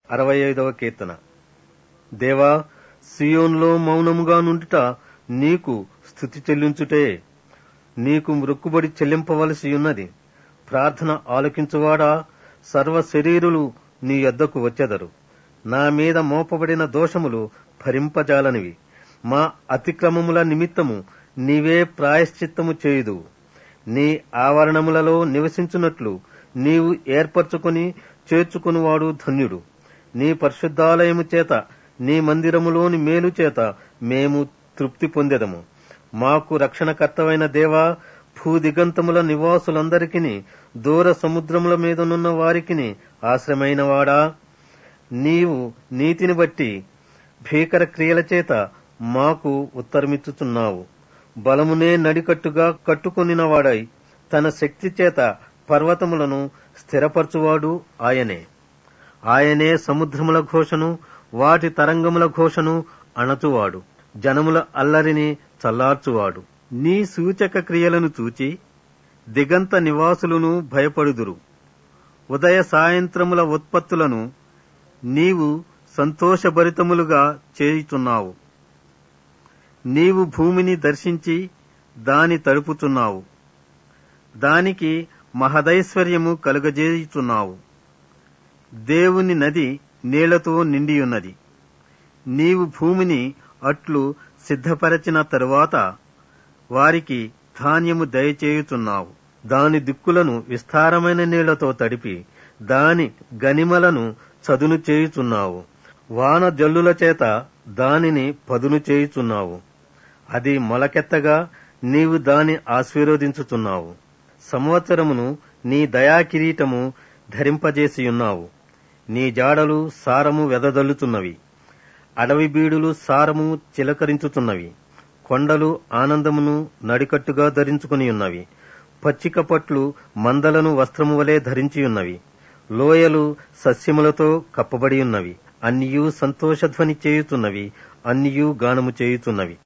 అరవై ఐదవ కీర్తన దేవా సియోన్లో మౌనముగా నుండుట నీకు స్థుతి చెల్లించుటే నీకు మృక్కుబడి చెల్లింపవలసి ఉన్నది ప్రార్థన ఆలకించువాడా సర్వ శరీరులు నీ యొద్దకు వచ్చెదరు నా మీద మోపబడిన దోషములు భరింపజాలనివి మా అతిక్రమముల నిమిత్తము నీవే ప్రాయశ్చిత్తము చేయుదు నీ ఆవరణములలో నివసించున్నట్లు నీవు ఏర్పరచుకుని చేర్చుకునివాడు ధన్యుడు నీ పరిశుద్ధాలయము చేత నీ మందిరములోని మేలు చేత మేము తృప్తి పొందెదము మాకు రక్షణకర్తవైన దేవా భూదిగంతముల నివాసులందరికిని దూర సముద్రముల మీదనున్న వారికిని ఆశ్రమైనవాడా నీవు నీతిని బట్టి భీకర క్రియల చేత మాకు ఉత్తరమిచ్చుచున్నావు బలమునే నడికట్టుగా కట్టుకొనినవాడై తన శక్తి చేత పర్వతములను స్థిరపరచువాడు ఆయనే ఆయనే సముద్రముల ఘోషను వాటి తరంగముల ఘోషను అణచువాడు జనముల అల్లరిని చల్లార్చువాడు నీ సూచక క్రియలను చూచి దిగంత నివాసులను భయపడుదురు ఉదయ సాయంత్రముల ఉత్పత్తులను నీవు సంతోషభరితములుగా చేయుచున్నావు నీవు భూమిని దర్శించి దాని తడుపుచున్నావు దానికి మహదైశ్వర్యము కలుగజేయుచున్నావు దేవుని నది నీళ్లతో నిండియున్నది నీవు భూమిని అట్లు సిద్ధపరచిన తరువాత వారికి ధాన్యము దయచేయుచున్నావు దాని దిక్కులను విస్తారమైన నీళ్లతో తడిపి దాని గనిమలను చదును చేయుచున్నావు వాన జల్లుల చేత దానిని పదును చేయుచున్నావు అది మొలకెత్తగా నీవు దాని ఆశీర్వదించుచున్నావు సంవత్సరమును నీ దయా కిరీటము ధరింపజేసియున్నావు నీ జాడలు సారము వెదజల్లుతున్నవి అడవి బీడులు సారము చిలకరించుతున్నవి కొండలు ఆనందమును నడికట్టుగా ధరించుకుని ఉన్నవి పచ్చిక పట్లు మందలను వస్త్రము వలె ధరించియున్నవి లోయలు సస్యములతో కప్పబడి ఉన్నవి అన్నియూ సంతోషధ్వని చేయుతున్నవి అన్నియూ గానము చేయుతున్నవి